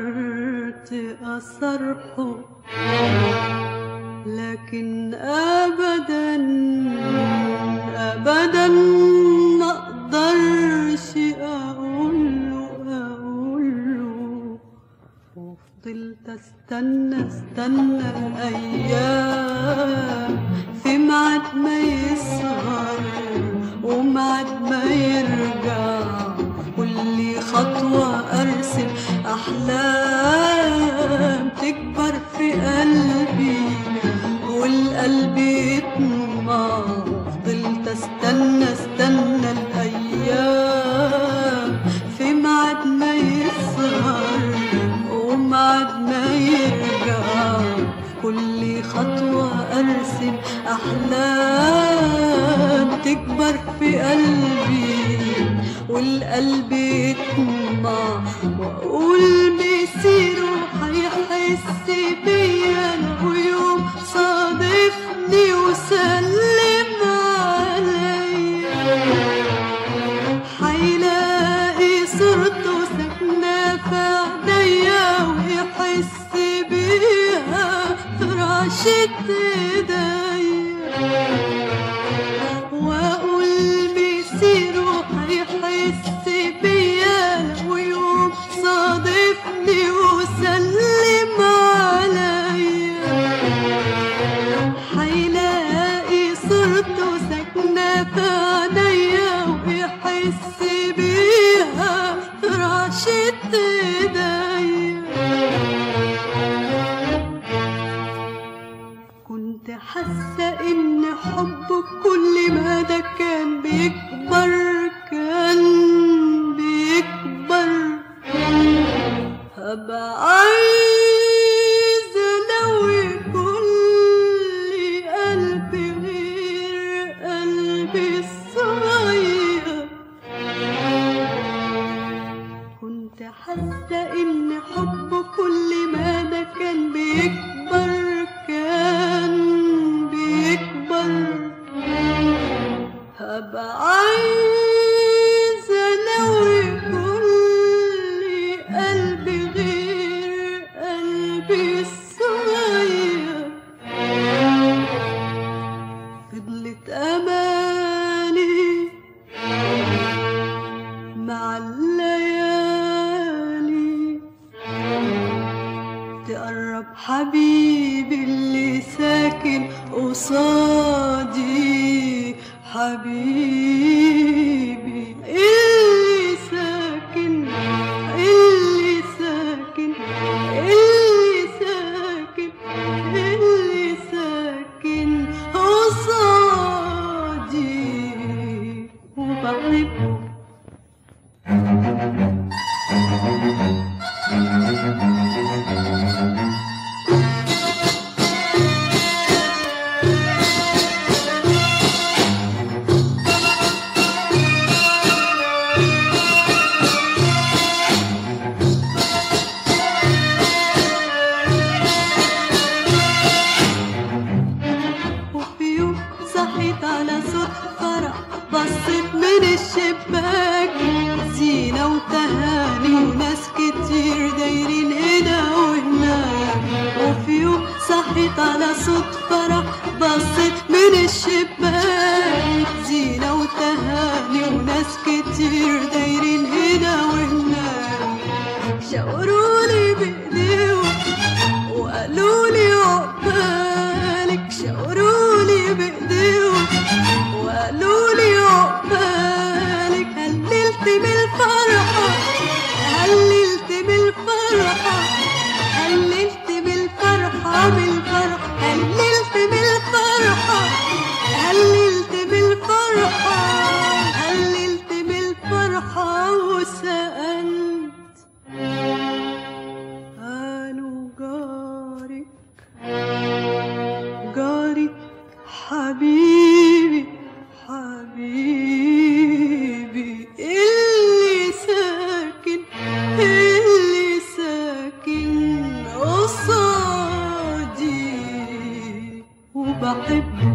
فكرت أصرحه لكن أبدا أبدا ما أقدرش أقوله أقوله وفضلت استنى استنى الايام في ميعاد ما يسهر وميعاد ما يرجع كل خطوة ارسم احلام تكبر في قلبي والقلب يطمع فضلت استنى استنى الايام في ميعاد ما يسهر ومعد ما يرجع كل خطوة أرسم أحلام تكبر في قلبي والقلب يطمع وأقول مسيره هيحس بيا لو يوم صادفني وسلم عليا حيلاقي صورته ساكنة في عينيا ويحس بيها في رعشة ايديا واقول مسيره هيحس بيا لو يوم صادفني وسلم عليا حيلاقي صورته ساكنة في عينيا ويحس بيها في رعشة ايديا كنت حاسة إن حبك كل ما ده كان بيكبر كان بيكبر هبقى عايزة لوي كل قلبي غير قلبي الصغير كنت حاسة إن حب كل ما ده كان بيكبر كان بيكبر هبقى عايزة لوي كل قلبي غير قلبي الصغير فضلت أماني مع الليالي تقرب حبيبي اللي ساكن قصادي حبيبي اللي ساكن اللي ساكن اللي ساكن اللي ساكن قصادي وبحبه وفي يوم صحيت على صوت فرح بصيت من الشباك زينة وتهاني وناس كتير دايرين هنا وهناك وفي يوم صحيت على صوت فرح بصيت من الشباك زينة وتهاني وناس كتير دايرين هنا وهناك شاورولي بإيديهم وقالوا لي عقبالك شاورولي بايديهم وقالوا لي عقبالك هللت بالفرحة هللت بالفرحة هللت بالفرحة بالفرحة هللت بالفرحة هللت بالفرحة هللت بالفرحة وسألت قالوا جارك جارك حبيبي حبيبي اللي ساكن اللي ساكن قصادي وبحبه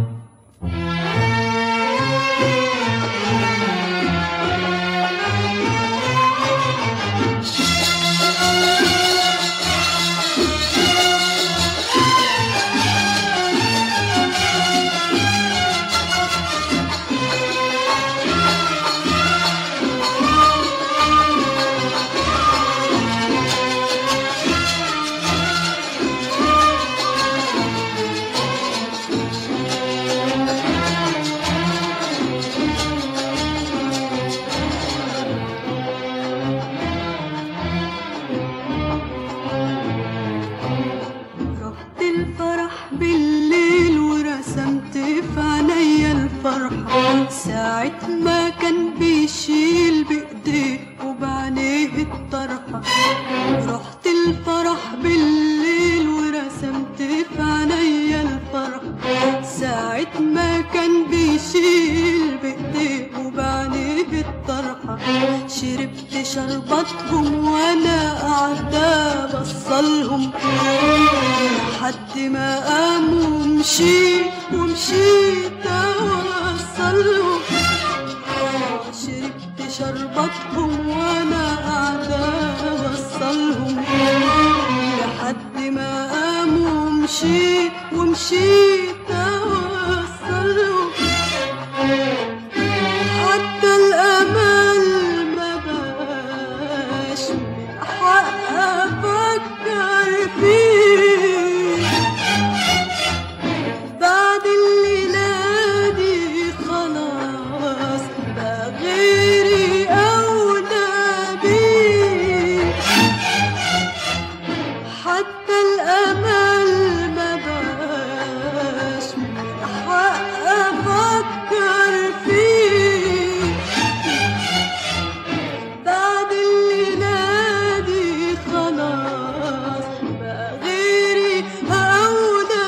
بالليل ورسمت في عينيا الفرحة ساعة ما كان بيشيل بإيديه وبعينيه الطرحة رحت الفرح بالليل ورسمت في عينيا الفرحة ساعة ما كان بيشيل بإيديه وبعينيه الطرحة شربت شربتهم وانا قاعدة بصلهم لحد ما قاموا ومشيت ومشيت اوصلهم شربت شربتهم وانا قاعدة بصلهم لحد ما قاموا ومشيت ومشيت اوصلهم حتى الامل ما بقاش من حق افكر فيه بعد الليلة دي خلاص بقى غيري أولى بيه حتى الأمل ما بقاش من حق أفكر فيه بعد الليلة دي خلاص بقى غيري أولى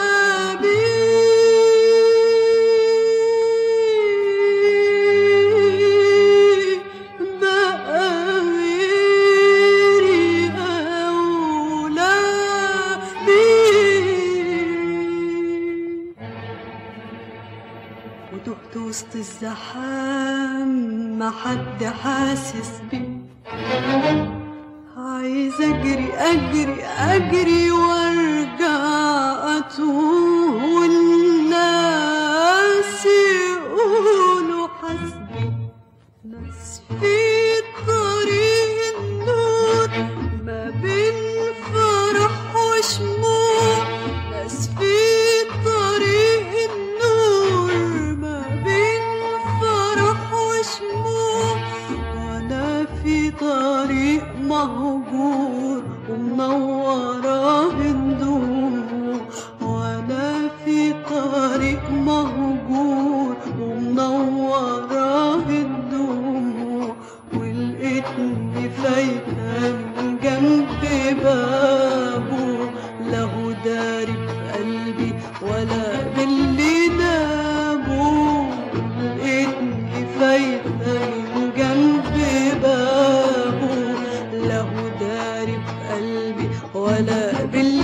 بيه بقى غيري أولى بيه وتهت وسط الزحام ما حد حاسس بيه عايز اجري اجري اجري وارجع اتوه والناس يقولوا حسبي ناس في طريق النور ما بين فرح وشموع ناس في طريق النور ما بين فرح وشموع وانا في طريق مهجور ومنورة بندموع وانا في طريق مهجور ومنورة بندموع ولقيتني فايتة من جنب بابه له داري بقلبي ولا باللي نابه لقيتني فايتة من جنب بابه له داري بقلبي ولا باللي